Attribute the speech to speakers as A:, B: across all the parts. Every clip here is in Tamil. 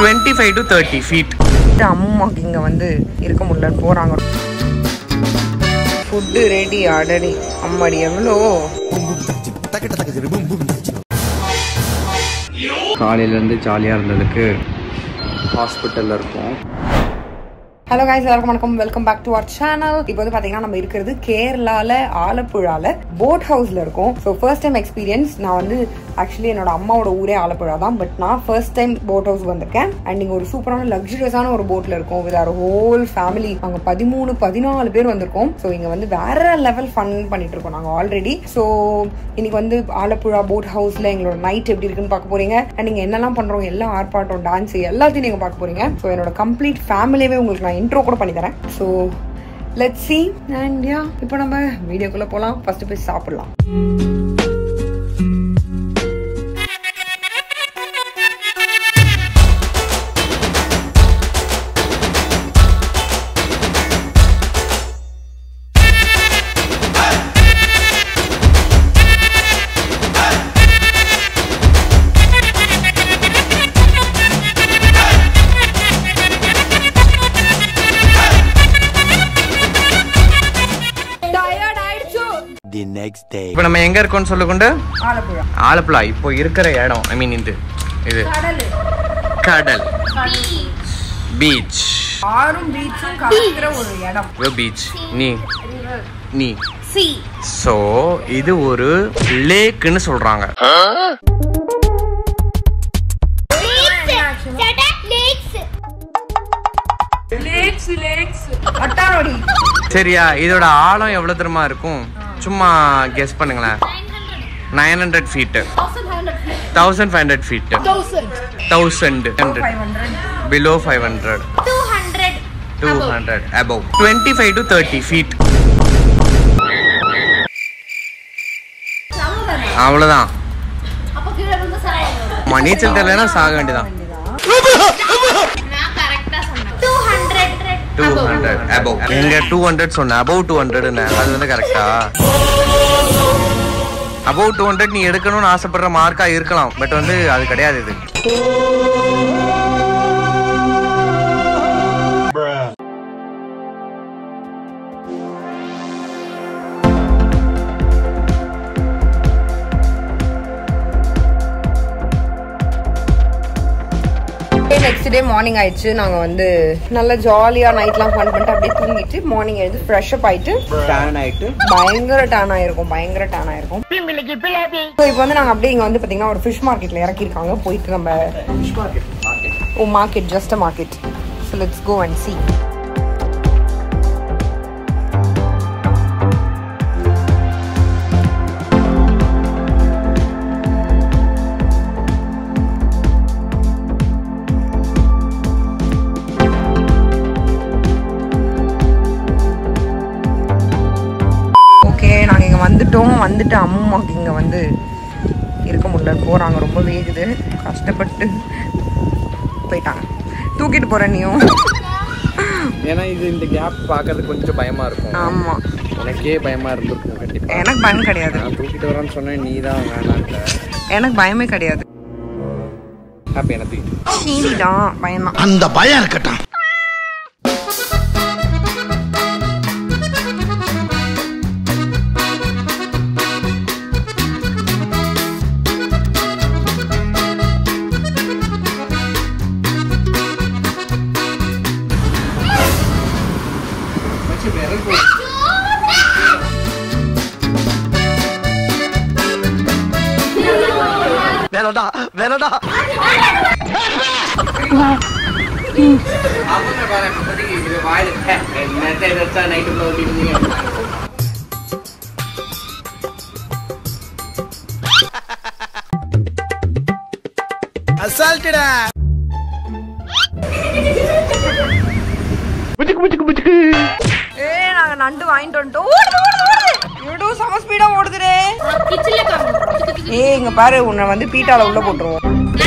A: Twenty five to thirty feet
B: அம்மாக்கு இங்க வந்து இருக்க முடியல போறாங்க ஃபுட்டு ரெடி ஆடடி அம்மாடி எவ்வளோ
A: காலையிலேருந்து ஜாலியாக இருந்ததுக்கு ஹாஸ்பிட்டலில் இருக்கோம்
B: ஹலோ guys எல்லாருக்கும் வணக்கம் welcome back to our channel இப்போ வந்து பாத்தீங்கன்னா நம்ம இருக்கிறது கேரளால ஆலப்புழால போட் ஹவுஸ்ல இருக்கோம் ஸோ ஃபர்ஸ்ட் டைம் எக்ஸ்பீரியன்ஸ் நான் வந்து ஆக்சுவலி என்னோட அம்மாவோட ஊரே ஆலப்புழா தான் பட் நான் ஃபர்ஸ்ட் டைம் போட் ஹவுஸ் வந்திருக்கேன் அண்ட் இங்க ஒரு சூப்பரான லக்ஸுரியஸான ஒரு போட்ல இருக்கோம் வித் ஆர் ஹோல் ஃபேமிலி நாங்க பதிமூணு பதினாலு பேர் வந்திருக்கோம் ஸோ இங்க வந்து வேற லெவல் ஃபன் பண்ணிட்டு இருக்கோம் நாங்க ஆல்ரெடி ஸோ இன்னைக்கு வந்து ஆலப்புழா போட் ஹவுஸ்ல எங்களோட நைட் எப்படி இருக்குன்னு பார்க்க போறீங்க அண்ட் நீங்க என்னெல்லாம் பண்றோம் எல்லா ஆர்ப்பாட்டம் டான்ஸ் எல்லாத்தையும் நீங்க பார்க்க போறீங்க ஸோ என்னோட கம்ப்ளீட் ஃபேமிலியவே உங்களுக்கு நான் இன்ட்ரோ கூட பண்ணி தரேன் so let see and yeah இப்போ நம்ம வீடியோக்குள்ள போகலாம் ஃபர்ஸ்ட் போய் சாப்பிடலாம்
C: the next day.
A: இப்போ நம்ம எங்கே இருக்கோம்னு சொல்லுகொண்டு
B: ஆலப்புழா
A: ஆலப்புழா இப்போ இருக்கிற இடம் ஐ மீன் இது இது கடல் பீச்
B: ஆறும் பீச்சும் கலக்கிற ஒரு இடம்
A: பீச் நீ நீ
D: சி
A: ஸோ இது ஒரு லேக்குன்னு சொல்றாங்க
B: அட்டாரோடி
A: சரியா இதோட ஆழம் எவ்வளவு தெரியுமா இருக்கும் சும்மா கெஸ் பண்ணுங்களேன் nine hundred feet thousand five hundred feet thousand hundred below five hundred two hundred above twenty five to thirty feet அவ்வளோதான் ஆமா, நீச்சல் தெரியலனா சாக வேண்டியதான் டூ ஹண்ட்ரட் அபவ் எங்க டூ ஹண்ட்ரட் சொன்னேன் அபவ் டூ ஹண்ட்ரட்னு அது வந்து கரெக்டா அபவ் டூ ஹண்ட்ரட் நீ எடுக்கணும்னு ஆசைப்படுற மார்க்கா இருக்கலாம் பட் வந்து அது கிடையாது இது
B: நெக்ஸ்ட் டே மார்னிங் ஆயிடுச்சு நாங்க வந்து நல்லா ஜாலியா நைட்லாம் ஃபன் பண்ணிட்டு அப்படியே தூங்கிட்டு மார்னிங் எழுந்து ஃப்ரெஷ் அப் ஆயிட்டு
A: டேன் ஆயிட்டு
B: பயங்கர டேன் ஆயிருக்கும் பயங்கர டேன் ஆயிருக்கும் ஸோ இப்போ வந்து நாங்க அப்படியே இங்க வந்து பாத்தீங்கன்னா ஒரு ஃபிஷ் மார்க்கெட்ல இறக்கிருக்காங்க போயிட்டு நம்ம ஓ market just market so let's go and see okay நாங்கள் இங்கே வந்துட்டோம் வந்துட்டு அம்மாவுக்கு இங்கே வந்து இருக்க முடியல போகிறாங்க ரொம்ப வேகுது கஷ்டப்பட்டு போயிட்டாங்க தூக்கிட்டு போகிற நீயும்
A: ஏன்னா இது இந்த கேப் பார்க்கறது கொஞ்சம் பயமா இருக்கும்
B: ஆமாம்
A: எனக்கே பயமா இருந்திருக்கும் கண்டிப்பா
B: எனக்கு பயம் கிடையாது
A: நான் தூக்கிட்டு வரேன்னு சொன்னேன் நீ தான் வேணான்ற
B: எனக்கு பயமே கிடையாது
A: ஹாப்பி எனக்கு
B: நீ தான் பயம்தான்
C: அந்த பயம் இருக்கட்டும் வேணடா வேணடா அசால்ட்டடா
B: ஏ நாங்கள் நண்டு வாங்கிட்டு வந்துட்டோம் ஓடுது ஓடுது ஓடுது இவ்வளோ செம ஸ்பீடாக ஓடுதுடே ஏ இங்க பாரு உன்னை வந்து பீட்டால உள்ள போட்டுருவோம்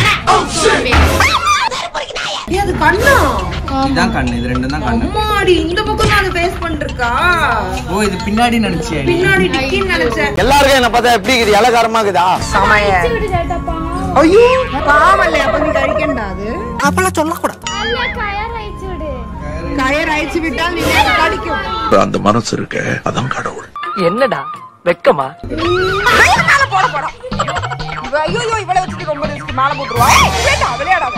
B: ஏ அது கண்ணா
A: இதான் கண்ணு இது ரெண்டும் தான் கண்ணு
B: அம்மாடி இந்த பக்கம் தான் அது ஃபேஸ் பண்ணிருக்கா
A: ஓ இது பின்னாடி நினைச்சியா நீ
B: பின்னாடி டிக்கின்னு நினைச்சேன்
C: எல்லாருக்கும் என்ன பார்த்தா எப்படி இருக்குது இலகாரமா இருக்குதா
B: சமைய ஐயோ பாவம் இல்லையா அப்ப நீ கழிக்கண்டா அது
C: அப்பெல்லாம் சொல்லக்கூடாது
D: അല്ല കയറയച്ചു വിട്
B: கயர் அழிச்சு விட்டால் நீங்க கடிக்கும்
E: அந்த மனசு இருக்க அதான் கடவுள்
F: என்னடா வெக்கமா
B: கயிறு மேல போட போறோம் இவ ஐயோ ஐயோ இவளை வச்சுட்டு ரொம்ப ரிஸ்க் மேல போட்டுருவா ஏய், வேண்டாம் விளையாடாத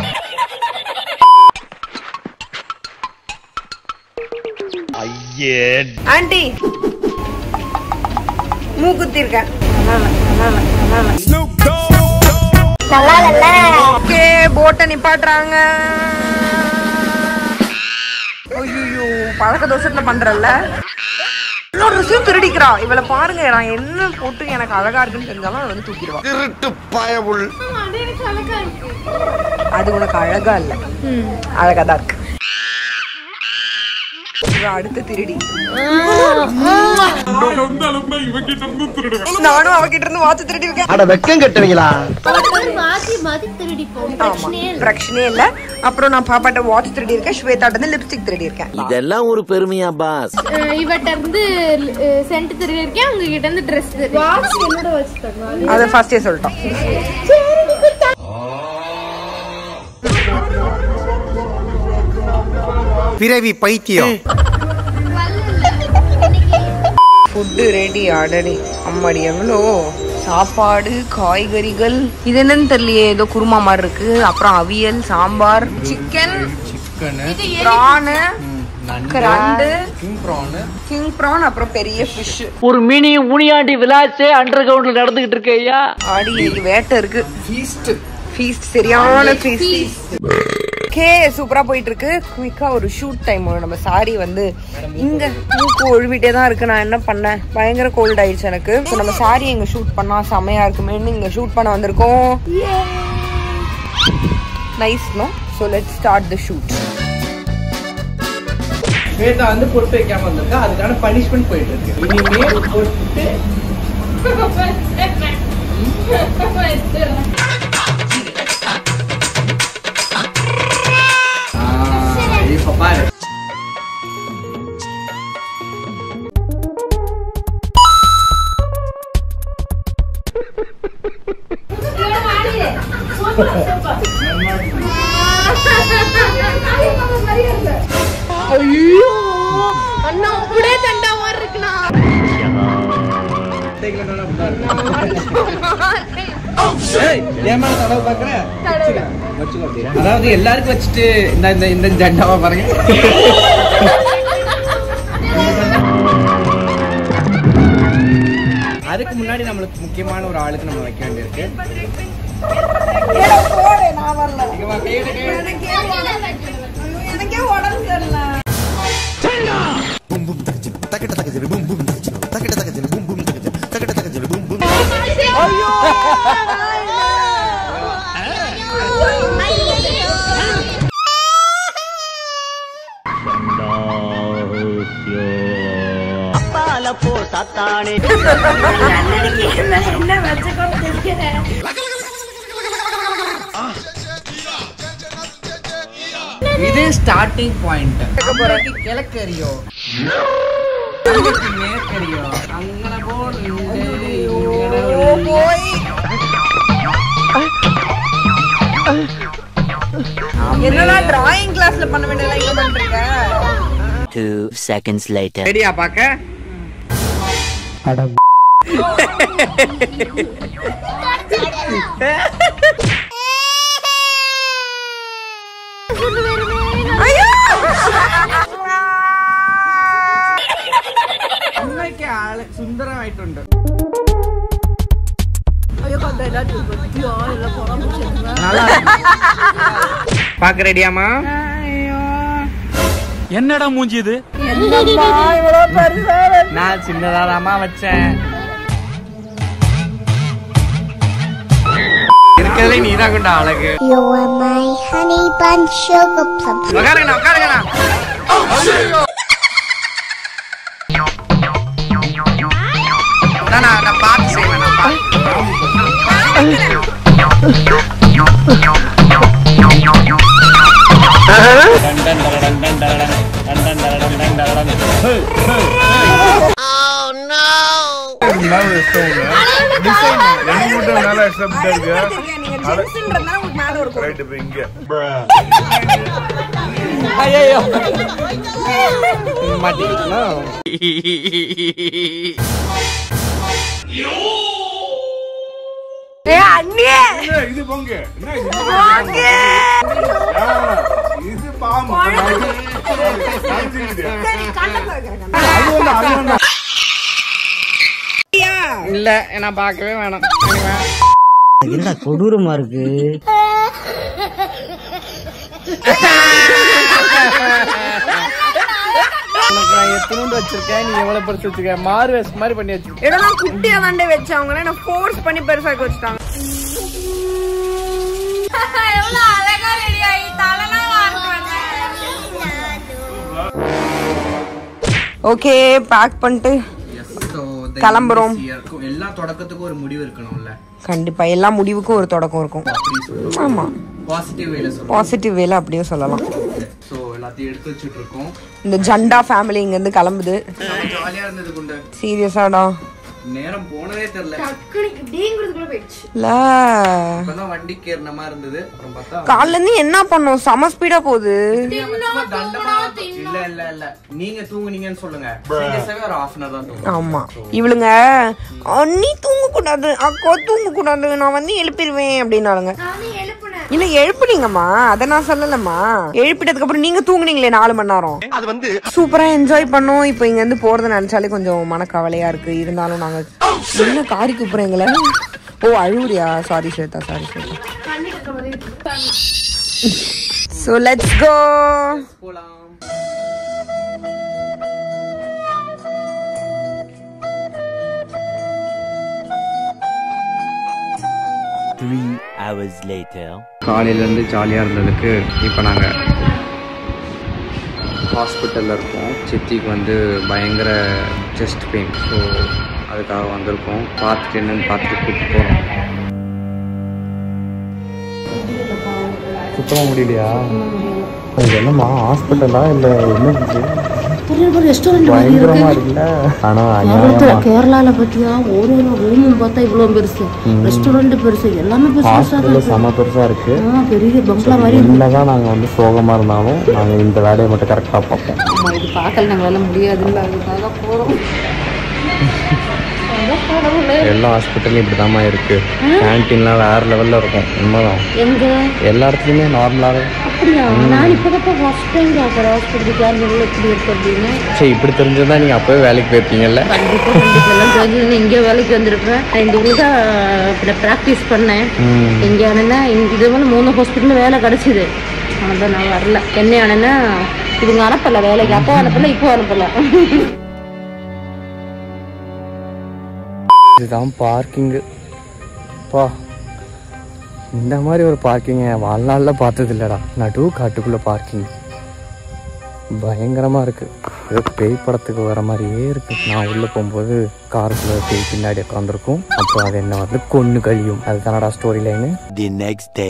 E: ஐயே
B: ஆண்டி மூக்குத்தி இருக்கேன் ஓகே போட்டை நிப்பாட்டுறாங்க ஐயோ பழக்க தோஷத்துல பண்றல்ல இன்னொரு விஷயம் திருடிக்கிறா இவளை பாருங்க நான் என்ன போட்டு எனக்கு அழகா இருக்குன்னு தெரிஞ்சாலும் அதை வந்து தூக்கிடுவா
C: திருட்டு பயவுள்
D: അത് എനിക്ക് അഴകാ ഇருக்கு
B: அது உனக்கு அழகா இல்ல அழகா தான் இருக்கு இவ அடுத்த திருடி நானும் அவகிட்ட இருந்து வாட்ச் திருடி இருக்கேன்
C: அட வெக்கம் கட்டுவீங்களா
D: മാറ്റി മാറ്റി തിരടിപ്പോ
B: ஆமா பிரச்சனையே இல்ல அப்புறம் நான் பாப்பாட்ட வாட்ச் திருடி இருக்கேன் ஸ்வேதாட்ட இருந்து லிப்ஸ்டிக் திருடி இருக்கேன்
C: இதெல்லாம் ஒரு பெருமையா பாஸ்
D: இவட்ட இருந்து சென்ட் திருடி இருக்கேன் உங்ககிட்ட இருந்து ட்ரெஸ் வாட்ச் என்னோட வச்சுட்டாங்க
B: அதை ஃபர்ஸ்டே சொல்லிட்டோம்
C: பிறவி பைத்தியம்
B: ஃபுட்டு ரெடி ஆடடி அம்மாடி எவ்வளோ சாப்பாடு காய்கறிகள் இது என்னன்னு தெரியலையே ஏதோ குருமா மாதிரி இருக்கு அப்புறம் aviyal sambar chicken prawn grand king prawn அப்புறம் பெரிய ஃபிஷ்
F: ஒரு மினி முனியாண்டி விளாச்சே அண்டர் கிரவுண்ட்ல நடந்துகிட்டு இருக்கு ஐயா
B: ஆடி இன்னைக்கு வேட்டை இருக்கு ஃபீஸ்ட் ஃபீஸ்ட் சரியான ஃபீஸ்ட் ஓகே சூப்பரா போயிட்டு இருக்கு குயிக்கா ஒரு ஷூட் டைம் நம்ம சாரி வந்து இங்க மூக்கு ஒழுவிட்டே தான் இருக்கு நான் என்ன பண்ணேன் பயங்கர கோல்ட் ஆயிடுச்சு எனக்கு ஸோ நம்ம சாரி இங்க ஷூட் பண்ணா செமையா இருக்குமேன்னு இங்க ஷூட் பண்ண வந்திருக்கோம் nice no so let start the shoot
A: Swetha வந்து பொறுப்பு வைக்காம வந்திருக்கா அதுக்கான பனிஷ்மெண்ட் போயிட்டு இருக்கு இனிமே பொறுத்து இப்ப பாரு
D: ஐயோ அண்ணா அப்படியே தண்டா மாதிரி இருக்குண்ணா
A: ஏமா தடவை பாக்குறேன் வச்சுக்கோ அப்படியே. அதாவது எல்லாருக்கும் வச்சுட்டு இந்த இந்த இந்த ஜெண்டாவா பாருங்க அதுக்கு முன்னாடி நம்மளுக்கு முக்கியமான ஒரு ஆளுக்கு நம்ம வைக்க வேண்டியிருக்கு இங்க வா, கையில கை.
C: தக்கிட்ட தக்கஜலு பூம் பூம் தக்கஜலு தக்கிட்ட தக்கஜலு பூம் பூம் தக்கஜலு தக்கிட்ட தக்கஜலு பூம் பூம்
A: இது ஸ்டார்டிங் பாயிண்ட் கிழக்கு அறியோ மேற்கு அறியோ அங்கன போல்
B: என்னடா டிராயிங் கிளாஸ்ல பண்ண வேண்டியதெல்லாம் இங்க பண்றீங்க
G: Two seconds later.
A: ரெடியா பாக்க അമ്മയ്ക്ക് ആള് സുന്ദരമായിട്ടുണ്ട് பாக்க ரெடியாமா
F: என்னடா மூஞ்சி இது
A: நான் சின்னதாதாமா வச்சேன் இருக்கிறதுல நீதான் கொண்ட அழகு
D: You're my honey bun sugar plum.
A: உட்காருங்கண்ணா உட்காருங்கண்ணா நான் நான் பார்த்து செய்வேன் நான் பார்த்து
B: ஜென்ஸ்ன்றதுனால உங்களுக்கு மேல ஒரு கோடு
E: ரைட் இப்ப இங்க
A: ஐயோ மாட்டிக்கிட்டா
B: ஏ அண்ணியே
E: ஏய், இது பொங்க என்ன இது
B: வாங்க.
E: ஆ, இது பாம்பு நினைச்சுக்கிட்டு.
B: சரி, கண்ணத்துல வைக்கிறேன்.
E: அது ஒண்ணு, அது ஒண்ணு.
B: ஐயா,
A: இல்ல நான் பார்க்கவே வேணாம்
H: என்னடா கொடூரமா இருக்கு
A: உனக்கு நான் எத்தனோண்டு வச்சிருக்கேன் நீ எவ்வளவு பெருசு வச்சிருக்க மாறு வேஸ்ட் மாதிரி பண்ணி வச்சிருக்கேன்
B: இடம் நான் குட்டியா தாண்டே வச்சவங்க என்ன ஃபோர்ஸ் பண்ணி பெருசாக்கி வச்சுட்டாங்க
D: எவ்வளவு அழகா ரெடி ஆகி தலைலாம் வாருவாங்க
B: ஓகே பேக் பண்ணிட்டு கிளம்புறோம்.
A: எல்லா தொடக்கத்துக்கும் ஒரு முடிவு இருக்கணும்ல
B: கண்டிப்பா எல்லா முடிவுக்கும் ஒரு தொடக்கம் இருக்கும் ஆமா
A: பாசிட்டிவ் வேல சொல்லுவோம்
B: பாசிட்டிவ் வேலை அப்படியே சொல்லலாம்
A: ஸோ எல்லாத்தையும் எடுத்து வச்சுட்டு இருக்கோம்
B: இந்த ஜண்டா ஃபேமிலி இங்க இருந்து கிளம்புது
A: ஜாலியா இருந்தது குண்டு
B: சீரியஸாடா
A: நேரம் போனதே தெரியல
D: டீங்கிறதுக்குள்ள போயிடுச்சு
B: இல்ல
A: இப்பதான் வண்டி கேறின மாதிரி இருந்தது அப்புறம் பார்த்தா
B: காலைல இருந்து என்ன பண்ணோம் செம ஸ்பீடா போகுது
A: சும்மா தண்டமா இல்ல இல்ல இல்ல நீங்க தூங்குனீங்கன்னு சொல்லுங்க சீரியஸாவே ஒரு ஹாஃப் அன் தான் தூங்கும்
B: ஆமா இவளுங்க அண்ணி தூங்க கூடாது அக்கா தூங்க கூடாது நான் வந்து எழுப்பிடுவேன் அப்படின்னாலுங்க
D: நானும் எழுப்புனேன்
B: இல்ல எழுப்புனீங்கம்மா அத நான் சொல்லலம்மா எழுப்பிட்டதுக்கு அப்புறம் நீங்க தூங்குனீங்களே நாலு மணி நேரம்
C: அது வந்து
B: சூப்பரா என்ஜாய் பண்ணோம் இப்போ இங்க இருந்து போறது நினைச்சாலே கொஞ்சம் மனக்கவலையா இருக்கு இருந்தாலும் நாங்க என்ன காரி கூப்பிடுறோம் எங்களை ஓ அழுவுறியா சாரி ஸ்வேதா சாரி ஸ்வேதா
D: தண்ணி கட்டுற மாதிரி இருக்கு.
B: ஸோ லெட்ஸ் கோ
A: போலாம்
G: Three hours later.
A: காலையிலேருந்து ஜாலியாக இருந்ததுக்கு இப்போ நாங்கள் ஹாஸ்பிட்டலில் இருக்கோம் சித்திக்கு வந்து பயங்கர செஸ்ட் பெயின் ஸோ அதுக்காக வந்திருக்கோம் பார்த்துட்டு என்னன்னு பார்த்துட்டு கூப்பிட்டு போகிறோம் சுத்தமாக முடியலையா இது என்னம்மா ஹாஸ்பிட்டலா இல்லை என்ன
I: ரெஸ்டாரண்ட்
A: பயங்கரமா இருக்குல்ல ஆனா அநியாயமா
I: கேரளால பத்தியா ஒரு ஒரு ரூமும் பார்த்தா இவ்வளவு பெருசு ரெஸ்டாரண்ட் பெருசு எல்லாமே பெருசு பெருசா
A: ஹாஸ்பிட்டல்
I: இருக்கு
A: செம பெருசா இருக்கு
I: ஆ, பெரிய பங்களா மாதிரி இருக்கு.
A: என்னதான் நாங்க வந்து சோகமா இருந்தாலும் நாங்க இந்த வேலையை மட்டும் கரெக்டா பார்ப்போம்
I: ஆமா இது பார்க்கல நம்மளால முடியாதுல்ல அதுக்காக போறோம் அதான் கடவுளே.
A: எல்லா ஹாஸ்பிட்டலும் இப்படிதாம்மா இருக்கு கேன்டீன்லாம் வேற லெவல்ல இருக்கும் உண்மைதான்
I: எங்க
A: எல்லா இடத்துலயுமே நார்மலாவே
I: அப்படியா நான் இப்பதான் ஃபர்ஸ்ட் டைம் பார்க்குறேன் ஹாஸ்பிட்டல் கேரளாவில் எப்படி இருக்கு அப்படின்னு
A: சரி இப்படி தெரிஞ்சதா நீங்க அப்பவே வேலைக்கு போயிருப்பீங்கல்ல
I: கண்டிப்பா கண்டிப்பா எல்லாம் தெரிஞ்சது இங்கே வேலைக்கு வந்திருப்பேன் நான் இந்த ஊருக்கு தான் ப்ராக்டிஸ் பண்ணேன் இங்கே ஆனா இது வந்து மூணு ஹாஸ்பிட்டலில் வேலை கிடச்சிது ஆனால் தான் நான் வரல என்ன ஆனேன்னா இவங்க அனுப்பல வேலைக்கு அப்போ அனுப்பல இப்போ அனுப்பல
A: இதுதான் பார்க்கிங்கு பா இந்த மாதிரி ஒரு பார்க்கிங் வாழ்நாளில் பார்த்தது இல்லடா நடு காட்டுக்குள்ள பார்க்கிங் பயங்கரமா இருக்கு ஏதோ பேய் படத்துக்கு வர மாதிரியே இருக்கு நான் உள்ள போகும்போது காருக்குள்ள பேய் பின்னாடி உட்காந்துருக்கும் அப்புறம் அது என்ன வந்து கொன்னு கழியும் அதுதானடா story line
G: The next day.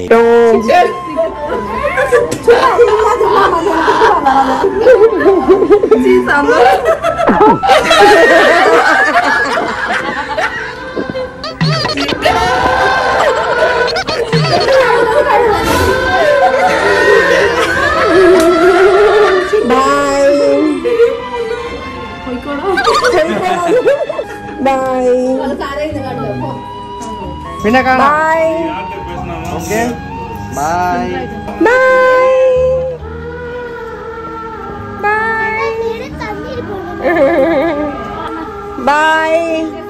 B: Bye
A: okay bye
B: bye bye